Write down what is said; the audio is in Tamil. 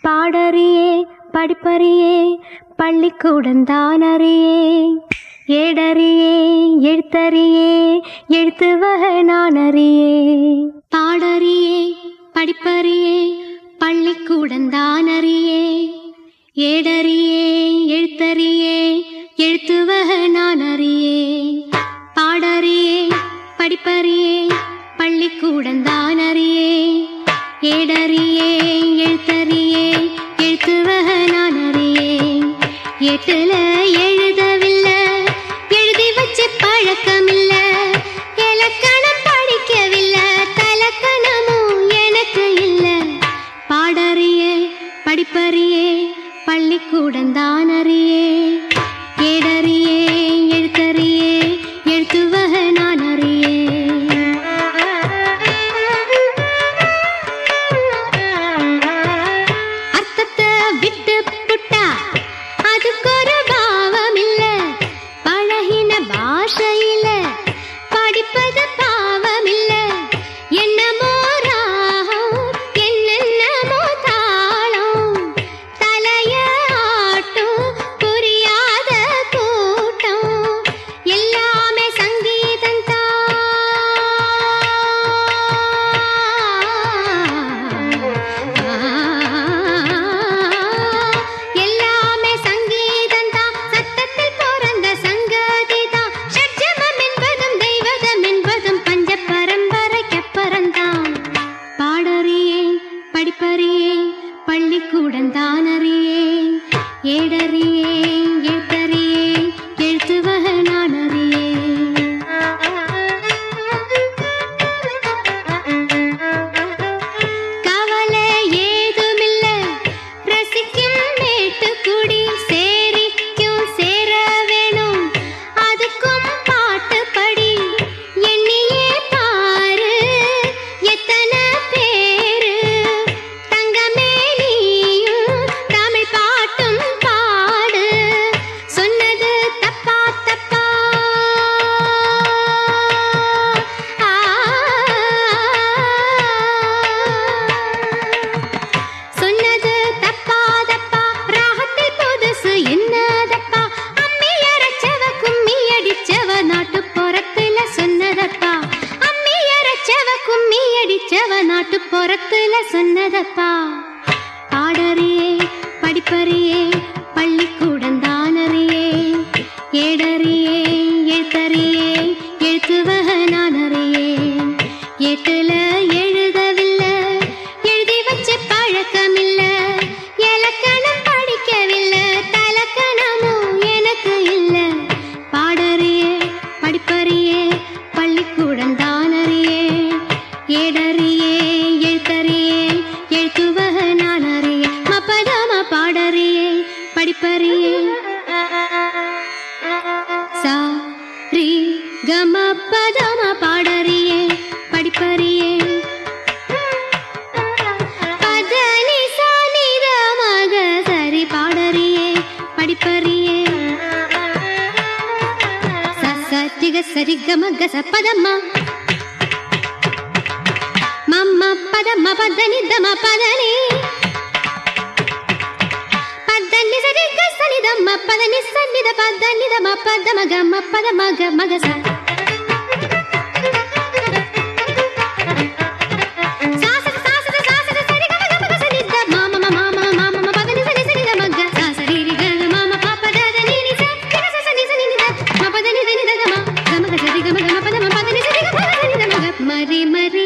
பாடறியே படிப்பறியே பள்ளிக்கூடந்தான் அறியே ஏடறியே எழுத்தறியே எழுத்து வகை நான் அறியே பாடறியே படிப்பறியே பள்ளிக்கூடந்தான் அறியே ஏடறியே எழுத்தறியே எழுத்து வகை நான் அறியே பாடறியே படிப்பறியே பள்ளிக்கூடந்தான் அறியே ஏடறியே எழுத்தறியே எழுத்து வகை நான் அறியே எட்டுல எழுதவில்லை எழுதி வச்ச பழக்கமில்ல இலக்கணம் படிக்கவில்லை தலக்கணமும் எனக்கு இல்ல பாடறியே படிப்பறியே பள்ளிக்கூடந்தான் அறியே ஏடறியே எழுத்தறியே எழுத்து வகை நான் அறியே அர்த்தத்தை விட்டு புட்டா அதுக்கு ஒரு பாவம் இல்ல பழகின பாஷையில படிப்பது பாவம் இல்ல என்னமோ ராகம் என்னென்னமோ தாளம் தலைய ஆட்டும் புரியாத கூட்டம் எல்லாமே சங்கீதம் எல்லாமே சங்கீதம் தான் சத்தத்தில் பிறந்த சங்கதி தான் ஷட்ஜமம் என்பதும் தெய்வதம் என்பதும் பஞ்ச பரம்பரைக்கு பிறந்தான் பாடறியே படிப்பறியே பள்ளிக்கூடம் தான் அறியே ஏடறியே எழுத்தறியே எழுத்து வகை நான் அறியே கவலை ஏதுமில்ல ரசிக்கும் மேட்டுக்குடி சேரிக்கும் சேர வேணும் அதுக்கும் பாட்டு படி எண்ணியே பாரு எத்தனை பேரு தங்கமே நீயும் தமிழ் பாட்டும் பாடு சொன்னது தப்பா தப்பா சொன்னது தப்பா தப்பா ராகத்தில் புதுசு என்னதப்பா அம்மி அரைச்சவ கும்மி அடிச்சவ நாட்டு புறத்துல சொன்னதப்பா அம்மி அரைச்சவ கும்மி அடிச்சவ நாட்டு புறத்துல சொன்னதப்பா பாடறியே படிப்பறியே பள்ளிக்கூடம் தான் அறியே ஏடறியே எழுத்தறியே எழுத்து வகை நான் அறியே எட்டுல எழுதவில்லை எழுதி வச்ச பழக்கமில்ல இலக்கணம் படிக்கவில்லை தலக்கணமும் எனக்கு இல்ல பாடறியே படிப்பறியே பள்ளிக்கூடம் தான் அறியே ஏடறியே எழுத்தறியே எழுத்து வகை நான் அறியே மப்பதம பாடறியே படிப்பறியே சா ரி கம பதம பாடறியே படிப்பறியே பதனி சானித மக சரி பாடறியே படிப்பறியே சசரிக சரி கம கச பதம்மா மம்ம பதம பதனி தம பதனி பதனி சரி கசனி தம்ம பதனி சன்னித பதனி தம பதம கம பதம கம கச சாசர சாசர சாசர சரி கம கம கச நித மாம மாம மாம மாம பதனி சரி சரி கம க சாசரி ரி க மாம பாப்ப த த நீ நீ ச ரி க ச ச நீ ச நீ நீ த ம பதனி த நீ த கம கம க சரி கம கம பதம பதனி சரி கம க சரி த ம க மரி மரி